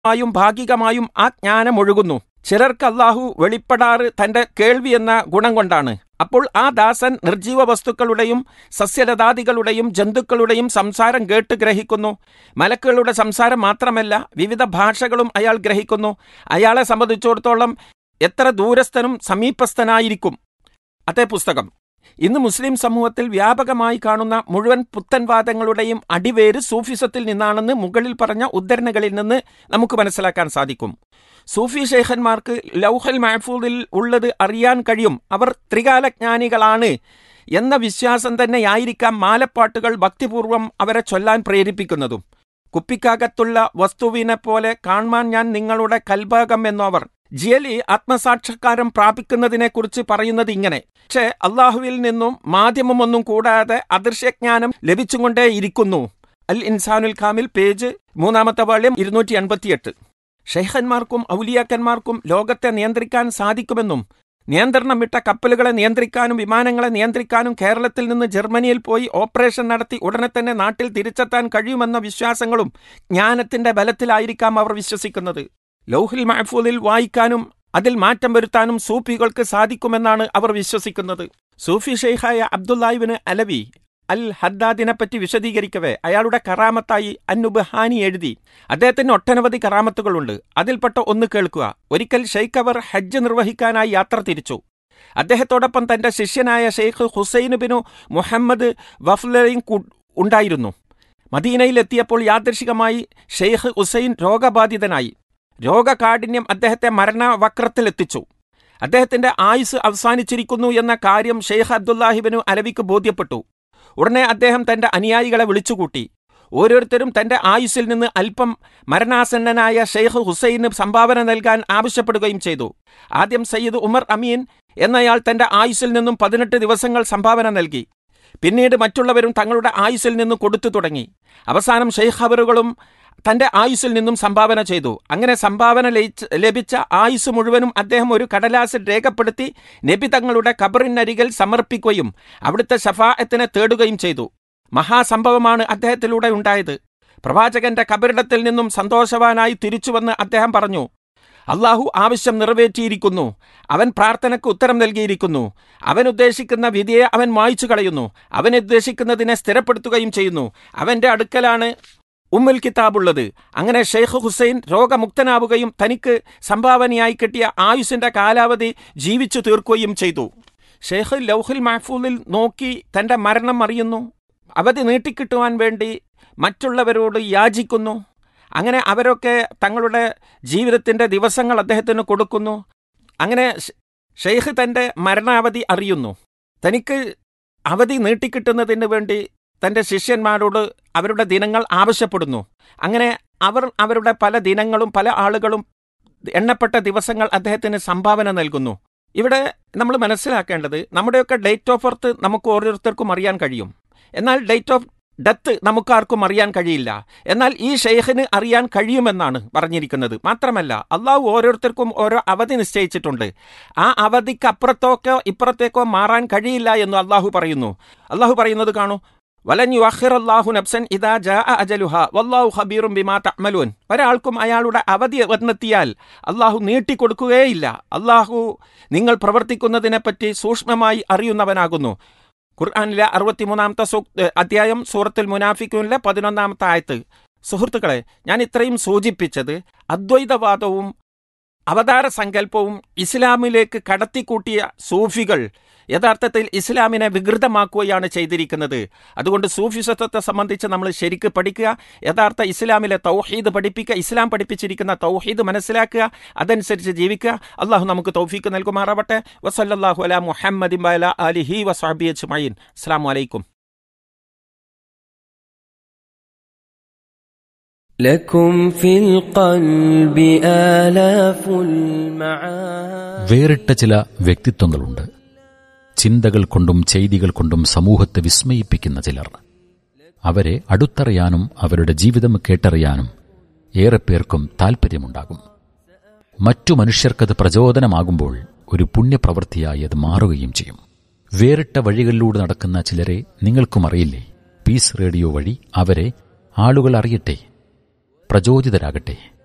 ആയും ഭാഗികമായും ആ ജ്ഞാനം ഒഴുകുന്നു ചിലർക്ക് അള്ളാഹു വെളിപ്പെടാറ് തന്റെ കേൾവി എന്ന ഗുണം കൊണ്ടാണ് അപ്പോൾ ആ ദാസൻ നിർജീവ വസ്തുക്കളുടെയും സസ്യലതാദികളുടെയും ജന്തുക്കളുടെയും സംസാരം കേട്ട് ഗ്രഹിക്കുന്നു മലക്കുകളുടെ സംസാരം മാത്രമല്ല വിവിധ ഭാഷകളും അയാൾ ഗ്രഹിക്കുന്നു അയാളെ സംബന്ധിച്ചിടത്തോളം എത്ര ദൂരസ്ഥനും സമീപസ്ഥനായിരിക്കും അതേ പുസ്തകം ഇന്ന് മുസ്ലിം സമൂഹത്തിൽ വ്യാപകമായി കാണുന്ന മുഴുവൻ പുത്തൻവാദങ്ങളുടെയും അടിവേര് സൂഫിസത്തിൽ നിന്നാണെന്ന് മുകളിൽ പറഞ്ഞ ഉദ്ധരണികളിൽ നിന്ന് നമുക്ക് മനസ്സിലാക്കാൻ സാധിക്കും സൂഫി ഷെയ്ഖന്മാർക്ക് ലൗഹൽ മഹഫൂദിൽ ഉള്ളത് അറിയാൻ കഴിയും അവർ ത്രികാലജ്ഞാനികളാണ് എന്ന വിശ്വാസം തന്നെയായിരിക്കാം മാലപ്പാട്ടുകൾ ഭക്തിപൂർവം അവരെ ചൊല്ലാൻ പ്രേരിപ്പിക്കുന്നതും കുപ്പിക്കകത്തുള്ള വസ്തുവിനെ പോലെ കാണാൻ ഞാൻ നിങ്ങളുടെ കൽഭാഗം എന്നവർ ജിയലി ആത്മസാക്ഷാത്കാരം പ്രാപിക്കുന്നതിനെക്കുറിച്ച് പറയുന്നത് ഇങ്ങനെ പക്ഷേ അള്ളാഹുവിൽ നിന്നും മാധ്യമമൊന്നും കൂടാതെ അദൃശ്യജ്ഞാനം ലഭിച്ചുകൊണ്ടേയിരിക്കുന്നു അൽ ഇൻസാനുൽ ഖാമിൽ പേജ് മൂന്നാമത്തെ വാള്യം ഇരുന്നൂറ്റി എൺപത്തിയെട്ട് ഷെയ്ഖന്മാർക്കും ഔലിയാക്കന്മാർക്കും ലോകത്തെ നിയന്ത്രിക്കാൻ സാധിക്കുമെന്നും നിയന്ത്രണം വിട്ട കപ്പലുകളെ നിയന്ത്രിക്കാനും വിമാനങ്ങളെ നിയന്ത്രിക്കാനും കേരളത്തിൽ നിന്ന് ജർമ്മനിയിൽ പോയി ഓപ്പറേഷൻ നടത്തി ഉടനെ തന്നെ നാട്ടിൽ തിരിച്ചെത്താൻ കഴിയുമെന്ന വിശ്വാസങ്ങളും ജ്ഞാനത്തിന്റെ ബലത്തിലായിരിക്കാം അവർ വിശ്വസിക്കുന്നത് ലൗഹിൽ മഹഫൂദിൽ വായിക്കാനും അതിൽ മാറ്റം വരുത്താനും സൂഫികൾക്ക് സാധിക്കുമെന്നാണ് അവർ വിശ്വസിക്കുന്നത് സൂഫി ഷെയ്ഖായ അബ്ദുല്ലാഹിബിന് അലവി അൽ ഹദ്ദാദിനെ പറ്റി വിശദീകരിക്കവേ അയാളുടെ കറാമത്തായി അന്നുബഹാനി എഴുതി അദ്ദേഹത്തിന് ഒട്ടനവധി കറാമത്തുകളുണ്ട് അതിൽപ്പെട്ട ഒന്ന് കേൾക്കുക ഒരിക്കൽ ഷെയ്ഖ് അവർ ഹജ്ജ് നിർവഹിക്കാനായി യാത്ര തിരിച്ചു അദ്ദേഹത്തോടൊപ്പം തന്റെ ശിഷ്യനായ ഷെയ്ഖ് ഹുസൈൻ ബിനു മുഹമ്മദ് വഫ്ലയും ഉണ്ടായിരുന്നു മദീനയിലെത്തിയപ്പോൾ യാദൃശികമായി ഷെയ്ഖ് ഹുസൈൻ രോഗബാധിതനായി രോഗകാഠിന്യം അദ്ദേഹത്തെ മരണവക്രത്തിലെത്തിച്ചു അദ്ദേഹത്തിന്റെ ആയുസ് അവസാനിച്ചിരിക്കുന്നു എന്ന കാര്യം ഷെയ്ഖ് അബ്ദുല്ലാഹിബിനു അലവിക്ക് ബോധ്യപ്പെട്ടു ഉടനെ അദ്ദേഹം തന്റെ അനുയായികളെ വിളിച്ചുകൂട്ടി ഓരോരുത്തരും തന്റെ ആയുസ്സിൽ നിന്ന് അല്പം മരണാസന്നനായ ഷെയ്ഖ് ഹുസൈന് സംഭാവന നൽകാൻ ആവശ്യപ്പെടുകയും ചെയ്തു ആദ്യം സയ്യിദ് ഉമർ അമീൻ എന്നയാൾ തന്റെ ആയുസ്സിൽ നിന്നും പതിനെട്ട് ദിവസങ്ങൾ സംഭാവന നൽകി പിന്നീട് മറ്റുള്ളവരും തങ്ങളുടെ ആയുസ്സിൽ നിന്നും കൊടുത്തു തുടങ്ങി അവസാനം ഷെയ്ഖ് അവറുകളും തന്റെ ആയുസ്സിൽ നിന്നും സംഭാവന ചെയ്തു അങ്ങനെ സംഭാവന ലഭിച്ച ആയുസ് മുഴുവനും അദ്ദേഹം ഒരു കടലാസിൽ രേഖപ്പെടുത്തി നബി തങ്ങളുടെ കബറിനരികിൽ സമർപ്പിക്കുകയും അവിടുത്തെ ഷഫായത്തിനെ തേടുകയും ചെയ്തു മഹാസംഭവമാണ് അദ്ദേഹത്തിലൂടെ ഉണ്ടായത് പ്രവാചകന്റെ കബറിടത്തിൽ നിന്നും സന്തോഷവാനായി തിരിച്ചുവന്ന് അദ്ദേഹം പറഞ്ഞു അള്ളാഹു ആവശ്യം നിറവേറ്റിയിരിക്കുന്നു അവൻ പ്രാർത്ഥനയ്ക്ക് ഉത്തരം നൽകിയിരിക്കുന്നു അവൻ ഉദ്ദേശിക്കുന്ന വിധിയെ അവൻ മായ്ച്ചു കളയുന്നു അവൻ ഉദ്ദേശിക്കുന്നതിനെ സ്ഥിരപ്പെടുത്തുകയും ചെയ്യുന്നു അവന്റെ അടുക്കലാണ് ഉമ്മുൽ കിതാബുള്ളത് അങ്ങനെ ഷെയ്ഖ് ഹുസൈൻ രോഗമുക്തനാവുകയും തനിക്ക് സംഭാവനയായി കിട്ടിയ ആയുസിന്റെ കാലാവധി ജീവിച്ചു തീർക്കുകയും ചെയ്തു ഷെയ്ഖ് ലൗഹുൽ മഹഫൂലിൽ നോക്കി തന്റെ മരണം അറിയുന്നു അവധി നീട്ടിക്കിട്ടുവാൻ വേണ്ടി മറ്റുള്ളവരോട് യാചിക്കുന്നു അങ്ങനെ അവരൊക്കെ തങ്ങളുടെ ജീവിതത്തിന്റെ ദിവസങ്ങൾ അദ്ദേഹത്തിന് കൊടുക്കുന്നു അങ്ങനെ ഷെയ്ഖ് തന്റെ മരണാവധി അറിയുന്നു തനിക്ക് അവധി നീട്ടിക്കിട്ടുന്നതിന് വേണ്ടി തന്റെ ശിഷ്യന്മാരോട് അവരുടെ ദിനങ്ങൾ ആവശ്യപ്പെടുന്നു അങ്ങനെ അവർ അവരുടെ പല ദിനങ്ങളും പല ആളുകളും എണ്ണപ്പെട്ട ദിവസങ്ങൾ അദ്ദേഹത്തിന് സംഭാവന നൽകുന്നു ഇവിടെ നമ്മൾ മനസ്സിലാക്കേണ്ടത് നമ്മുടെയൊക്കെ ഡേറ്റ് ഓഫ് ബർത്ത് നമുക്ക് ഓരോരുത്തർക്കും അറിയാൻ കഴിയും എന്നാൽ ഡേറ്റ് ഓഫ് ഡെത്ത് നമുക്കാർക്കും അറിയാൻ കഴിയില്ല എന്നാൽ ഈ ഷെയ്ഖിന് അറിയാൻ കഴിയുമെന്നാണ് പറഞ്ഞിരിക്കുന്നത് മാത്രമല്ല അള്ളാഹു ഓരോരുത്തർക്കും ഓരോ അവധി നിശ്ചയിച്ചിട്ടുണ്ട് ആ അവധിക്ക് അപ്പുറത്തേക്കോ ഇപ്പുറത്തേക്കോ മാറാൻ കഴിയില്ല എന്ന് അള്ളാഹു പറയുന്നു അള്ളാഹു പറയുന്നത് കാണൂ വലൻ യുഅഖിർ അല്ലാഹു നഫ്സൻ ഇദാ ജാ അജലുഹ വല്ലാഹു ഖബീറും ബിമാ തഅമലൂൻ ഒരാൾക്കും അയാളുടെ അവധി വന്നെത്തിയാൽ അള്ളാഹു നീട്ടിക്കൊടുക്കുകയില്ല അള്ളാഹു നിങ്ങൾ പ്രവർത്തിക്കുന്നതിനെപ്പറ്റി സൂക്ഷ്മമായി അറിയുന്നവനാകുന്നു ഖുർആാനിലെ അറുപത്തിമൂന്നാമത്തെ അധ്യായം സൂറത്തുൽ മുനാഫിക്കൂനിലെ പതിനൊന്നാമത്തെ ആയത്ത് സുഹൃത്തുക്കളെ ഞാൻ ഇത്രയും സൂചിപ്പിച്ചത് അദ്വൈതവാദവും അവതാര സങ്കല്പവും ഇസ്ലാമിലേക്ക് കടത്തിക്കൂട്ടിയ സൂഫികൾ യഥാർത്ഥത്തിൽ ഇസ്ലാമിനെ വികൃതമാക്കുകയാണ് ചെയ്തിരിക്കുന്നത് അതുകൊണ്ട് സൂഫിസത്വത്തെ സംബന്ധിച്ച് നമ്മൾ ശരിക്ക് പഠിക്കുക യഥാർത്ഥ ഇസ്ലാമിലെ തൗഹീദ് പഠിപ്പിക്കുക ഇസ്ലാം പഠിപ്പിച്ചിരിക്കുന്ന തൗഹീദ് മനസ്സിലാക്കുക അതനുസരിച്ച് ജീവിക്കുക അള്ളാഹു നമുക്ക് തൗഫീക്ക് നൽകുമാറാവട്ടെ വസല്ലാഹു അല മുഹമ്മദ് അലിഹി വസാബി അജ്മീൻ അസ്സാം വലൈക്കും لكم في القلب آلاف المعاني വേറിട്ട ചില വ്യക്തിത്വങ്ങളുണ്ട് ചിന്തകൾ കൊണ്ടും ചെയ്തികൾ കൊണ്ടും സമൂഹത്തെ വിസ്മയിപ്പിക്കുന്ന ചിലർ അവരെ അടുത്തറിയാനും അവരുടെ ജീവിതം കേട്ടറിയാനും ഏറെ പേർക്കും താൽപ്പര്യമുണ്ടാകും മറ്റു മനുഷ്യർക്കത് പ്രചോദനമാകുമ്പോൾ ഒരു പുണ്യപ്രവൃത്തിയായി അത് മാറുകയും ചെയ്യും വേറിട്ട വഴികളിലൂടെ നടക്കുന്ന ചിലരെ നിങ്ങൾക്കും അറിയില്ലേ പീസ് റേഡിയോ വഴി അവരെ ആളുകൾ അറിയട്ടെ പ്രചോദിതരാകട്ടെ